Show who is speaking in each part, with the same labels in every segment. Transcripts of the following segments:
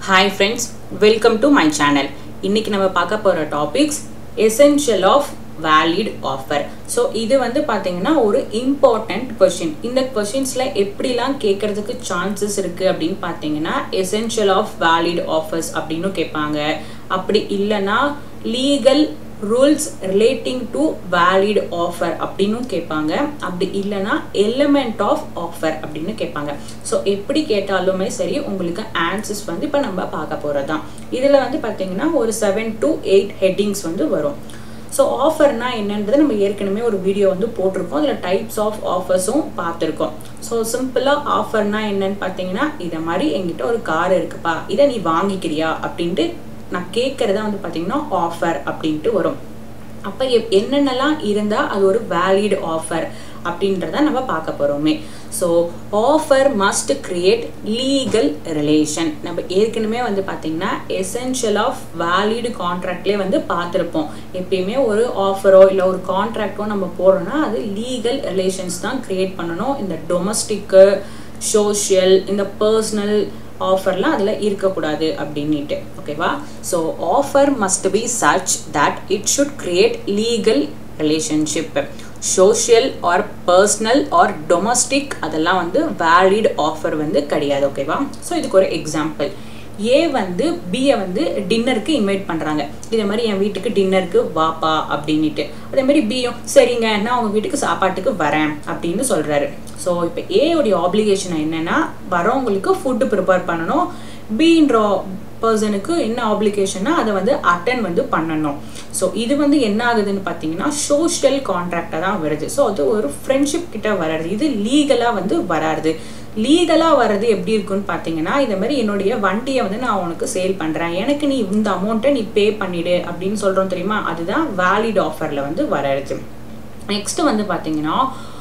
Speaker 1: Hi friends welcome to my channel இன்னைக்கு நம்ம பார்க்க போகிற topics essential of valid offer so இது வந்து பார்த்தீங்கன்னா ஒரு இம்பார்ட்டண்ட் கொஷின் இந்த கொஷின்ஸில் எப்படிலாம் கேட்கறதுக்கு சான்சஸ் இருக்குது அப்படின்னு பார்த்தீங்கன்னா எசென்ஷியல் ஆஃப் வேலிட் ஆஃபர்ஸ் அப்படின்னு கேட்பாங்க அப்படி இல்லைன்னா legal rules relating to valid offer அப்படின்னு கேட்பாங்க அப்படி இல்லைன்னா எலிமெண்ட் ஆஃப் ஆஃபர் அப்படின்னு கேட்பாங்க ஸோ எப்படி கேட்டாலுமே சரி உங்களுக்கு ஆன்சர்ஸ் வந்து இப்போ நம்ம பார்க்க போகிறது தான் இதில் வந்து பார்த்தீங்கன்னா ஒரு செவன் டு எயிட் ஹெட்டிங்ஸ் வந்து வரும் ஸோ ஆஃபர்னா என்னன்றது நம்ம ஏற்கனவே ஒரு வீடியோ வந்து போட்டிருக்கோம் அதில் டைப்ஸ் ஆஃப் ஆஃபர்ஸும் பார்த்துருக்கோம் ஸோ சிம்பிளாக ஆஃபர்னா என்னன்னு பார்த்தீங்கன்னா இதை மாதிரி எங்கிட்ட ஒரு கார் இருக்குப்பா இதை நீ வாங்கிக்கிறியா அப்படின்ட்டு நான் கேட்குறதா வந்து பார்த்தீங்கன்னா ஆஃபர் அப்படின்ட்டு வரும் அப்போ என்னென்னலாம் இருந்தால் அது ஒரு வேலிட் ஆஃபர் அப்படின்றத நம்ம பார்க்க போகிறோமே so offer must create legal relation நம்ம ஏற்கனவே வந்து பார்த்திங்கன்னா எசென்ஷியல் ஆஃப் வேலிடு கான்ட்ராக்ட்லேயே வந்து பார்த்துருப்போம் எப்பயுமே ஒரு ஆஃபரோ இல்லை ஒரு கான்ட்ராக்டோ நம்ம போடுறோன்னா அது லீகல் ரிலேஷன்ஸ் தான் க்ரியேட் பண்ணணும் இந்த டொமஸ்டிக்கு சோஷியல் இந்த பர்சனல் ஆஃபர்லாம் அதில் இருக்கக்கூடாது அப்படின்ட்டு ஓகேவா so offer must be such that it should create legal relationship social or personal or domestic அதெல்லாம் வந்து வேலிட் ஆஃபர் வந்து கிடையாது ஓகேவா ஸோ இதுக்கு ஒரு எக்ஸாம்பிள் ஏ வந்து பியை வந்து டின்னருக்கு இன்வைட் பண்ணுறாங்க இதே மாதிரி என் வீட்டுக்கு டின்னருக்கு வாப்பா அப்படின்ட்டு அதே மாதிரி பியும் சரிங்க நான் உங்கள் வீட்டுக்கு சாப்பாட்டுக்கு வரேன் அப்படின்னு சொல்கிறாரு ஸோ இப்போ ஏவுடைய ஆப்ளிகேஷன் என்னென்னா வரவங்களுக்கு ஃபுட்டு ப்ரிப்பேர் பண்ணணும் பீன்ற பர்சனுக்கு என்ன ஆப்ளிகேஷன்னா அதை வந்து அட்டன் வந்து பண்ணணும் ஸோ இது வந்து என்ன ஆகுதுன்னு பார்த்தீங்கன்னா சோஷியல் கான்ட்ராக்டாக தான் வருது ஸோ அது ஒரு ஃப்ரெண்ட்ஷிப் கிட்ட வராது இது லீகலாக வந்து வராது லீகலாக வர்றது எப்படி இருக்குன்னு பார்த்தீங்கன்னா இந்த மாதிரி என்னுடைய வண்டியை வந்து நான் உனக்கு சேல் பண்ணுறேன் எனக்கு நீ இந்த அமௌண்ட்டை நீ பே பண்ணிடு அப்படின்னு சொல்கிறோம் தெரியுமா அதுதான் வேலிட் ஆஃபரில் வந்து வராது நெக்ஸ்ட் வந்து பார்த்தீங்கன்னா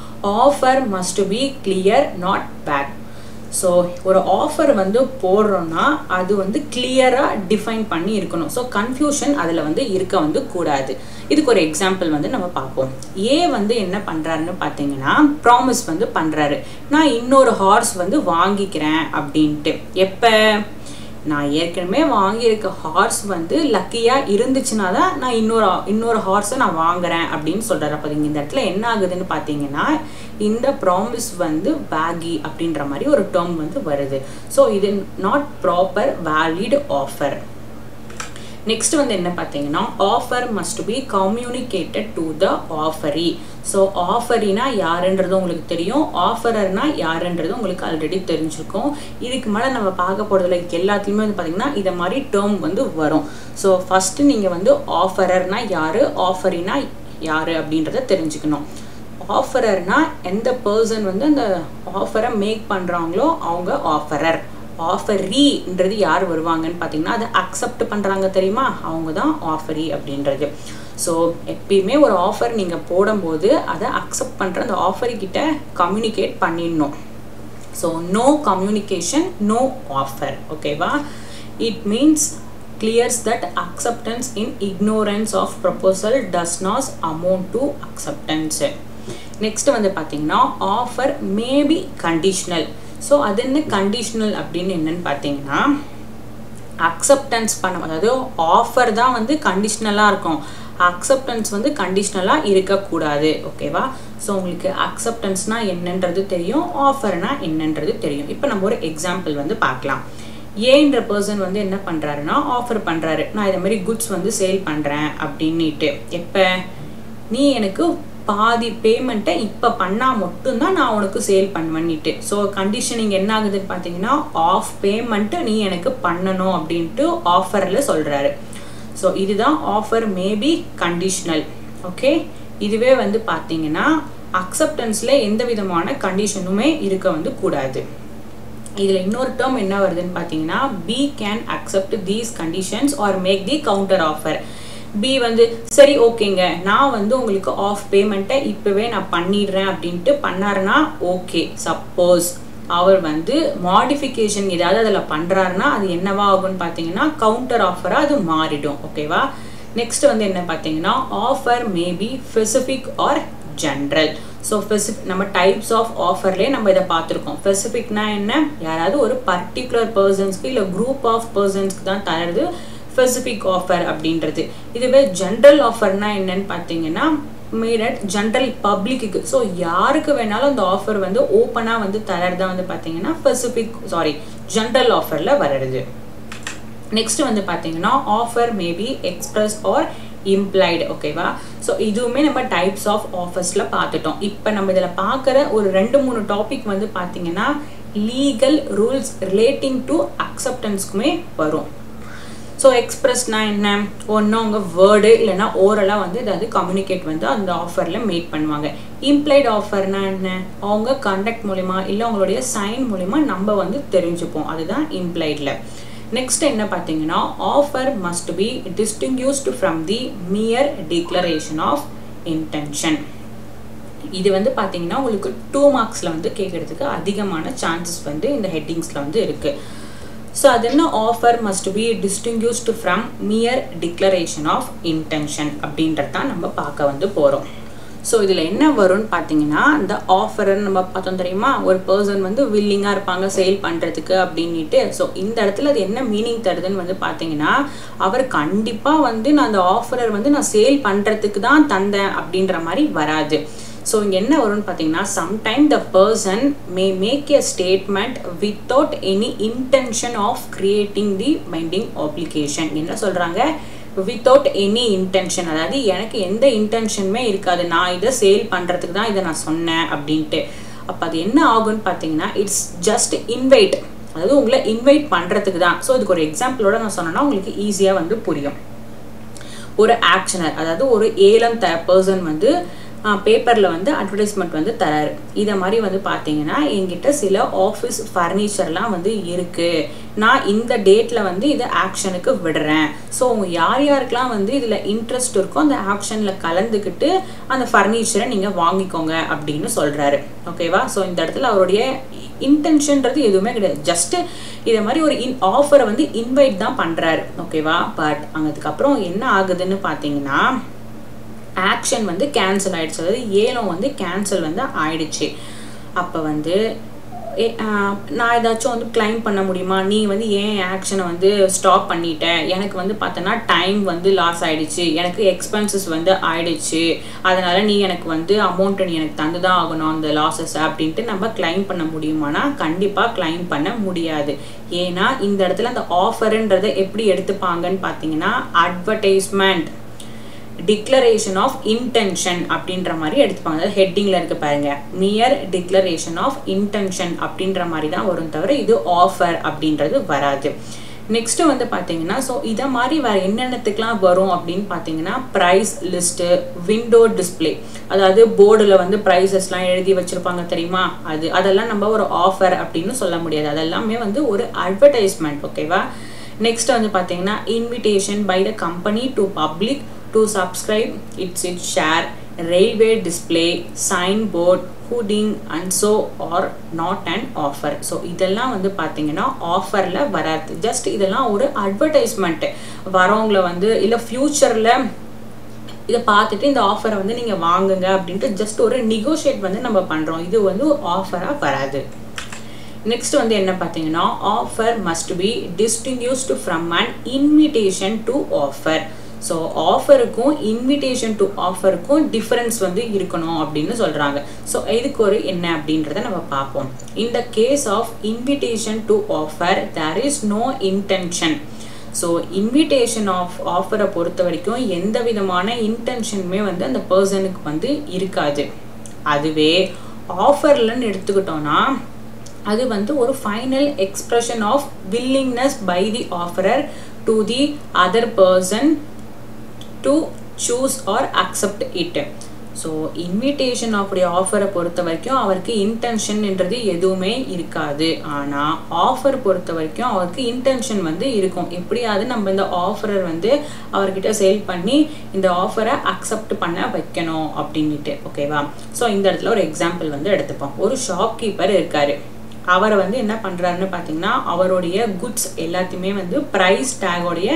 Speaker 1: offer must be clear not bad so ஒரு ஆஃபர் வந்து போடுறோன்னா அது வந்து கிளியராக டிஃபைன் பண்ணி இருக்கணும் ஸோ கன்ஃபியூஷன் அதில் வந்து இருக்க வந்து கூடாது இதுக்கு ஒரு எக்ஸாம்பிள் வந்து நம்ம பார்ப்போம் ஏ வந்து என்ன பண்ணுறாருன்னு பார்த்தீங்கன்னா ப்ராமிஸ் வந்து பண்ணுறாரு நான் இன்னொரு ஹார்ஸ் வந்து வாங்கிக்கிறேன் அப்படின்ட்டு எப்போ நான் ஏற்கனவே வாங்கியிருக்க ஹார்ஸ் வந்து லக்கியாக இருந்துச்சுன்னா தான் நான் இன்னொரு இன்னொரு ஹார்ஸை நான் வாங்குறேன் அப்படின்னு சொல்கிறாரு அப்போ இந்த இடத்துல என்ன ஆகுதுன்னு பார்த்தீங்கன்னா இந்த ப்ராமிஸ் வந்து வேகி அப்படின்ற மாதிரி ஒரு டேர்ம் வந்து வருது ஸோ இது not proper valid offer next வந்து என்ன பார்த்தீங்கன்னா offer must be communicated to the offeree so ஆஃபரினா யாருன்றது உங்களுக்கு தெரியும் ஆஃபரர்னா யாருன்றது உங்களுக்கு ஆல்ரெடி தெரிஞ்சிருக்கும் இதுக்கு மேலே நம்ம பார்க்க போகிறதுல எல்லாத்துலேயுமே வந்து பார்த்தீங்கன்னா இதை மாதிரி டேர்ம் வந்து வரும் ஸோ ஃபஸ்ட்டு நீங்கள் வந்து ஆஃபரர்னா யார் ஆஃபரினா யார் அப்படின்றத தெரிஞ்சுக்கணும் ஆஃபரர்னா எந்த பர்சன் வந்து அந்த ஆஃபரை மேக் பண்ணுறாங்களோ அவங்க ஆஃபரர் ஆஃபரின்றது யார் வருவாங்கன்னு பார்த்தீங்கன்னா அதை அக்செப்ட் பண்ணுறாங்க தெரியுமா அவங்க தான் ஆஃபரி அப்படின்றது ஸோ எப்பயுமே ஒரு ஆஃபர் நீங்கள் போடும்போது அதை அக்செப்ட் பண்ணுற அந்த ஆஃபரி கிட்ட கம்யூனிகேட் பண்ணிடணும் so no communication no offer ஓகேவா it means clears that acceptance in ignorance of proposal does not amount to acceptance next வந்து பார்த்தீங்கன்னா ஆஃபர் மேபி கண்டிஷ்னல் ஸோ அது என்ன கண்டிஷ்னல் அப்படின்னு என்னன்னு பார்த்தீங்கன்னா அக்செப்டன்ஸ் பண்ண அதாவது ஆஃபர் தான் வந்து கண்டிஷ்னலாக இருக்கும் அக்செப்டன்ஸ் வந்து கண்டிஷ்னலாக இருக்கக்கூடாது ஓகேவா ஸோ உங்களுக்கு அக்செப்டன்ஸ்னால் என்னன்றது தெரியும் ஆஃபர்னா என்னன்றது தெரியும் இப்போ நம்ம ஒரு எக்ஸாம்பிள் வந்து பார்க்கலாம் ஏன்ற பர்சன் வந்து என்ன பண்ணுறாருன்னா ஆஃபர் பண்ணுறாரு நான் இதை மாதிரி குட்ஸ் வந்து சேல் பண்ணுறேன் அப்படின்னுட்டு எப்போ நீ எனக்கு பாதி பேமெண்ட்டை இப்போ பண்ணால் மட்டும்தான் நான் உனக்கு சேல் பண்ணுவேன்னுட்டு ஸோ கண்டிஷனிங் என்ன ஆகுதுன்னு பார்த்தீங்கன்னா ஆஃப் பேமெண்ட்டு நீ எனக்கு பண்ணணும் அப்படின்ட்டு ஆஃபரில் சொல்கிறாரு ஸோ இதுதான் ஆஃபர் மேபி கண்டிஷ்னல் ஓகே இதுவே வந்து பார்த்தீங்கன்னா அக்செப்டன்ஸில் எந்த விதமான கண்டிஷனுமே இருக்க வந்து கூடாது இதில் இன்னொரு டேர்ம் என்ன வருதுன்னு பார்த்தீங்கன்னா B can accept these conditions or make the counter offer B வந்து சரி ஓகேங்க நான் வந்து உங்களுக்கு ஆஃப் பேமெண்ட்டை இப்போவே நான் பண்ணிடுறேன் அப்படின்ட்டு பண்ணாருன்னா ஓகே சப்போஸ் அவர் வந்து மாடிஃபிகேஷன் ஏதாவது அதில் பண்ணுறாருன்னா அது என்னவா ஆகும்னு பார்த்தீங்கன்னா கவுண்டர் ஆஃபராக அது மாறிடும் ஓகேவா நெக்ஸ்ட் வந்து என்ன பார்த்தீங்கன்னா offer maybe specific or general so specific நம்ம டைப்ஸ் ஆஃப் ஆஃபர்லேயே நம்ம இதை பார்த்துருக்கோம் ஸ்பெசிஃபிக்னா என்ன யாராவது ஒரு பர்டிகுலர் பர்சன்ஸ்க்கு இல்லை குரூப் ஆஃப் பர்சன்ஸ்க்கு தான் தரது ஸ்பெசிஃபிக் ஆஃபர் அப்படின்றது இதுவே ஜென்ரல் ஆஃபர்னா என்னன்னு பார்த்தீங்கன்னா மேட் அட் ஜென்ரல் பப்ளிக்கு ஸோ யாருக்கு வேணாலும் அந்த ஆஃபர் வந்து ஓப்பனாக வந்து தரது வந்து பார்த்தீங்கன்னா ஸ்பெசிஃபிக் சாரி ஜென்ரல் ஆஃபரில் வர்றது நெக்ஸ்ட் வந்து பார்த்தீங்கன்னா offer maybe express or implied ஓகேவா ஸோ இதுவுமே நம்ம டைப்ஸ் ஆஃப் ஆஃபர்ஸில் பார்த்துட்டோம் இப்போ நம்ம இதில் பார்க்குற ஒரு ரெண்டு மூணு டாபிக் வந்து பார்த்தீங்கன்னா லீகல் ரூல்ஸ் ரிலேட்டிங் டு அக்செப்டன்ஸ்க்குமே வரும் ஸோ எக்ஸ்பிரஸ்னா என்ன ஒன்று அவங்க வேர்டு இல்லைன்னா ஓரலாக வந்து ஏதாவது கம்யூனிகேட் வந்து அந்த ஆஃபரில் மேட் பண்ணுவாங்க இம்ப்ளைட் ஆஃபர்னா என்ன அவங்க கண்டக்ட் மூலிமா இல்லை அவங்களுடைய சைன் மூலிமா நம்ம வந்து தெரிஞ்சுப்போம் அதுதான் இம்ப்ளைடில் நெக்ஸ்ட் என்ன பார்த்தீங்கன்னா offer must be distinguished from the mere declaration of intention இது வந்து பார்த்தீங்கன்னா உங்களுக்கு டூ மார்க்ஸில் வந்து கேட்குறதுக்கு அதிகமான சான்சஸ் வந்து இந்த ஹெட்டிங்ஸில் வந்து இருக்குது ஸோ அது என்ன offer must be distinguished from mere declaration of intention அப்படின்றது தான் நம்ம பார்க்க வந்து போகிறோம் ஸோ இதில் என்ன வரும்னு பார்த்தீங்கன்னா இந்த ஆஃபர்னு நம்ம பார்த்தோம் தெரியுமா ஒரு பர்சன் வந்து வில்லிங்காக இருப்பாங்க சேல் பண்ணுறதுக்கு அப்படின்ட்டு ஸோ இந்த இடத்துல அது என்ன மீனிங் தருதுன்னு வந்து பார்த்தீங்கன்னா அவர் கண்டிப்பாக வந்து நான் அந்த ஆஃபரர் வந்து நான் சேல் பண்ணுறதுக்கு தான் தந்தேன் அப்படின்ற மாதிரி வராது ஸோ இங்கே என்ன வரும்னு பார்த்தீங்கன்னா sometime the person may make a statement without any intention of creating the binding obligation என்ன சொல்கிறாங்க வித்தவுட் எனி இன்டென்ஷன் அதாவது எனக்கு எந்த இன்டென்ஷனுமே இருக்காது நான் இதை சேல் பண்ணுறதுக்கு தான் இதை நான் சொன்னேன் அப்படின்ட்டு அப்போ அது என்ன ஆகும்னு பார்த்தீங்கன்னா இட்ஸ் ஜஸ்ட் இன்வைட் அதாவது உங்களை இன்வைட் பண்ணுறதுக்கு தான் ஸோ இதுக்கு ஒரு எக்ஸாம்பிளோட நான் சொன்னேன்னா உங்களுக்கு ஈஸியாக வந்து புரியும் ஒரு ஆக்ஷனர் அதாவது ஒரு ஏலம் த பர்சன் வந்து பேப்பரில் வந்து அட்வர்டைஸ்மெண்ட் வந்து தராரு இதை மாதிரி வந்து பார்த்தீங்கன்னா என்கிட்ட சில ஆஃபீஸ் ஃபர்னிச்சர்லாம் வந்து இருக்குது நான் இந்த டேட்டில் வந்து இதை ஆக்ஷனுக்கு விடுறேன் ஸோ உங்க யார் யாருக்கெல்லாம் வந்து இதில் இன்ட்ரெஸ்ட் இருக்கோ அந்த ஆக்ஷனில் கலந்துக்கிட்டு அந்த ஃபர்னிச்சரை நீங்கள் வாங்கிக்கோங்க அப்படின்னு சொல்கிறாரு ஓகேவா ஸோ இந்த இடத்துல அவருடைய இன்டென்ஷன்றது எதுவுமே கிடையாது ஜஸ்ட் இதை மாதிரி ஒரு இன் ஆஃபரை வந்து இன்வைட் தான் பண்ணுறாரு ஓகேவா பட் அதுக்கப்புறம் என்ன ஆகுதுன்னு பார்த்தீங்கன்னா ஆக்ஷன் வந்து கேன்சல் ஆயிடுச்சு அதாவது ஏலம் வந்து கேன்சல் வந்து ஆயிடுச்சு அப்போ வந்து நான் ஏதாச்சும் வந்து கிளைம் பண்ண முடியுமா நீ வந்து ஏன் ஆக்ஷனை வந்து ஸ்டாப் பண்ணிட்ட எனக்கு வந்து பார்த்தோன்னா டைம் வந்து லாஸ் ஆயிடுச்சு எனக்கு எக்ஸ்பென்சஸ் வந்து ஆயிடுச்சு அதனால நீ எனக்கு வந்து அமௌண்ட்டை நீ எனக்கு தந்து தான் ஆகணும் அந்த லாஸஸ் அப்படின்ட்டு நம்ம கிளைம் பண்ண முடியுமானா கண்டிப்பாக கிளைம் பண்ண முடியாது ஏன்னா இந்த இடத்துல அந்த ஆஃபருன்றதை எப்படி எடுத்துப்பாங்கன்னு பார்த்தீங்கன்னா அட்வர்டைஸ்மெண்ட் டிக்ளரேஷன் ஆஃப் இன்டென்ஷன் அப்படின்ற மாதிரி எடுத்துப்பாங்க அதாவது ஹெட்டிங்கில் இருக்கு பாருங்க மியர் டிக்ளரேஷன் ஆஃப் இன்டென்ஷன் அப்படின்ற மாதிரி தான் வரும் தவிர இது ஆஃபர் அப்படின்றது வராது நெக்ஸ்ட் வந்து பார்த்தீங்கன்னா ஸோ இதை மாதிரி வேற என்னென்னத்துக்குலாம் வரும் அப்படின்னு பார்த்தீங்கன்னா ப்ரைஸ் லிஸ்ட்டு விண்டோ டிஸ்பிளே அதாவது போர்டில் வந்து ப்ரைஸஸ்லாம் எழுதி வச்சிருப்பாங்க தெரியுமா அது அதெல்லாம் நம்ம ஒரு ஆஃபர் அப்படின்னு சொல்ல முடியாது அதெல்லாமே வந்து ஒரு அட்வர்டைஸ்மெண்ட் ஓகேவா நெக்ஸ்ட் வந்து பார்த்தீங்கன்னா invitation by the company to public to subscribe its its share railway display signboard hooding and so or not an offer so இதெல்லாம் வந்து பார்த்தீங்கன்னா ஆஃபரில் வராது ஜஸ்ட் இதெல்லாம் ஒரு அட்வர்டைஸ்மெண்ட் வரவங்கள வந்து இல்லை ஃப்யூச்சரில் இதை பார்த்துட்டு இந்த ஆஃபரை வந்து நீங்கள் வாங்குங்க அப்படின்ட்டு ஜஸ்ட் ஒரு நிகோஷியேட் வந்து நம்ம பண்ணுறோம் இது வந்து ஆஃபராக வராது நெக்ஸ்ட் வந்து என்ன பார்த்தீங்கன்னா offer must be distinguished from an invitation to offer so ஆஃபருக்கும் இன்விடேஷன் டு ஆஃபருக்கும் டிஃபரன்ஸ் வந்து இருக்கணும் அப்படின்னு சொல்கிறாங்க ஸோ இதுக்கு ஒரு என்ன அப்படின்றத நம்ம பார்ப்போம் இந்த case of invitation to offer there is no intention so invitation of ஆஃபரை பொறுத்த வரைக்கும் எந்த விதமான இன்டென்ஷனுமே வந்து அந்த பர்சனுக்கு வந்து இருக்காது அதுவே ஆஃபர்லன்னு எடுத்துக்கிட்டோம்னா அது வந்து ஒரு final expression of willingness by the offeror to the other person to choose or accept it so invitation ஆஃபுடைய ஆஃபரை பொறுத்த வரைக்கும் அவருக்கு இன்டென்ஷன்ன்றது எதுவுமே இருக்காது ஆனால் ஆஃபர் பொறுத்த வரைக்கும் அவருக்கு இன்டென்ஷன் வந்து இருக்கும் எப்படியாவது நம்ம இந்த ஆஃபரர் வந்து அவர்கிட்ட சேல் பண்ணி இந்த ஆஃபரை அக்செப்ட் பண்ண வைக்கணும் அப்படின்ட்டு ஓகேவா ஸோ இந்த இடத்துல ஒரு எக்ஸாம்பிள் வந்து எடுத்துப்போம் ஒரு ஷாப் கீப்பர் இருக்காரு அவரை வந்து என்ன பண்ணுறாருன்னு பார்த்தீங்கன்னா அவருடைய குட்ஸ் எல்லாத்தையுமே வந்து ப்ரைஸ் டேகோடைய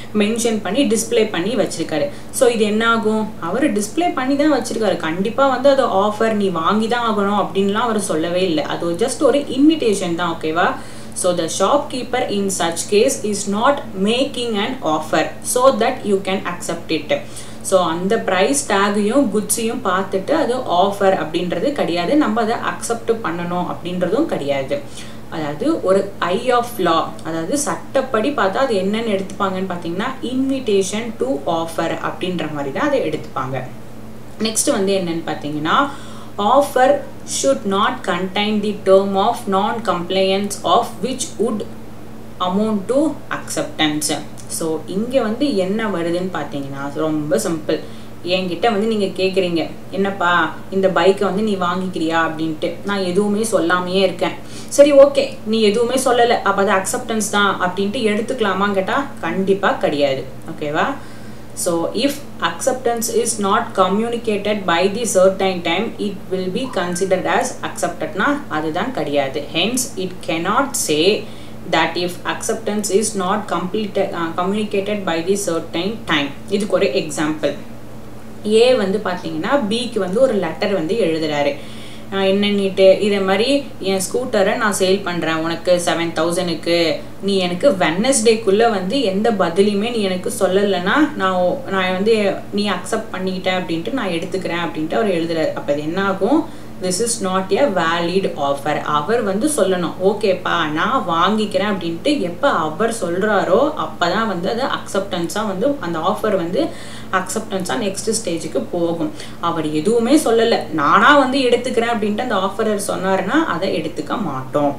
Speaker 1: மென்ஷன் பண்ணி டிஸ்ப்ளே பண்ணி வச்சிருக்காரு ஸோ இது என்ன ஆகும் அவர் டிஸ்ப்ளே பண்ணி தான் வச்சிருக்காரு கண்டிப்பாக வந்து அது ஆஃபர் நீ வாங்கி தான் ஆகணும் அப்படின்லாம் அவர் சொல்லவே இல்லை அது ஜஸ்ட் ஒரு இன்விடேஷன் தான் ஓகேவா So the shopkeeper in such case is not making an offer so that you can accept it. So அந்த ப்ரைஸ் டேகையும் குட்ஸையும் பார்த்துட்டு அது ஆஃபர் அப்படின்றது கிடையாது நம்ம அதை அக்செப்ட் பண்ணணும் அப்படின்றதும் கிடையாது அதாவது ஒரு ஐ ஆஃப் லா அதாவது சட்டப்படி பார்த்தா அது என்னன்னு எடுத்துப்பாங்கன்னு பார்த்தீங்கன்னா இன்விடேஷன் டு ஆஃபர் அப்படின்ற மாதிரி தான் அதை எடுத்துப்பாங்க நெக்ஸ்ட் வந்து என்னன்னு பார்த்தீங்கன்னா offer should not contain the term of non-compliance of which would amount to acceptance so இங்கே வந்து என்ன வருதுன்னு பார்த்தீங்கன்னா ரொம்ப சிம்பிள் என்கிட்ட வந்து நீங்கள் கேட்குறீங்க என்னப்பா இந்த பைக்கை வந்து நீ வாங்கிக்கிறியா அப்படின்ட்டு நான் எதுவுமே சொல்லாமையே இருக்கேன் சரி ஓகே நீ எதுவுமே சொல்லலை அப்போ அது அக்செப்டன்ஸ் தான் அப்படின்ட்டு எடுத்துக்கலாமா கேட்டால் கண்டிப்பாக கிடையாது ஓகேவா So if acceptance is not communicated by the certain time, it will be considered as accepted na அதுதான் கிடையாது. Hence, it cannot say that if acceptance is not completed, uh, communicated by the certain time. இதுக்கு ஒரு example A வந்து பார்த்தீங்கன்னா பிக்கு வந்து ஒரு letter வந்து எழுதுறாரு என்னன்னிட்டு இதே மாதிரி என் ஸ்கூட்டரை நான் சேல் பண்ணுறேன் உனக்கு செவன் தௌசண்ட்க்கு நீ எனக்கு வெனஸ்டேக்குள்ளே வந்து எந்த பதிலையுமே நீ எனக்கு சொல்லலைன்னா நான் நான் வந்து நீ அக்செப்ட் பண்ணிக்கிட்ட அப்படின்ட்டு நான் எடுத்துக்கிறேன் அப்படின்ட்டு அவர் எழுதுறாரு அப்போ அது என்ன ஆகும் this is not a valid offer அவர் வந்து சொல்லணும் ஓகேப்பா நான் வாங்கிக்கிறேன் அப்படின்ட்டு எப்போ அவர் சொல்கிறாரோ அப்போ தான் வந்து அது அக்செப்டன்ஸாக வந்து அந்த ஆஃபர் வந்து அக்செப்டன்ஸாக நெக்ஸ்ட் ஸ்டேஜுக்கு போகும் அவர் எதுவுமே சொல்லலை நானாக வந்து எடுத்துக்கிறேன் அப்படின்ட்டு அந்த ஆஃபரர் சொன்னாருன்னா அதை எடுத்துக்க மாட்டோம்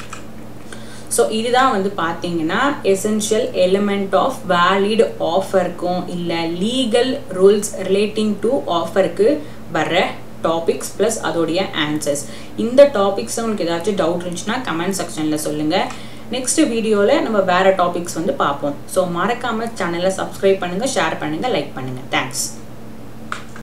Speaker 1: ஸோ இதுதான் வந்து பார்த்தீங்கன்னா எசென்ஷியல் எலிமெண்ட் ஆஃப் வேலிட் ஆஃபருக்கும் இல்லை லீகல் ரூல்ஸ் ரிலேட்டிங் டு ஆஃபருக்கு வர்ற டாபிக்ஸ் ப்ளஸ் அதோடைய ஆன்சர்ஸ் இந்த டாபிக்ஸ் உங்களுக்கு ஏதாச்சும் டவுட் இருந்துச்சுன்னா கமெண்ட் செக்ஷனில் சொல்லுங்கள் நெக்ஸ்ட் வீடியோவில் நம்ம வேறு டாபிக்ஸ் வந்து பார்ப்போம் ஸோ மறக்காமல் சேனலை சப்ஸ்கிரைப் பண்ணுங்கள் ஷேர் பண்ணுங்கள் லைக் பண்ணுங்கள் தேங்க்ஸ்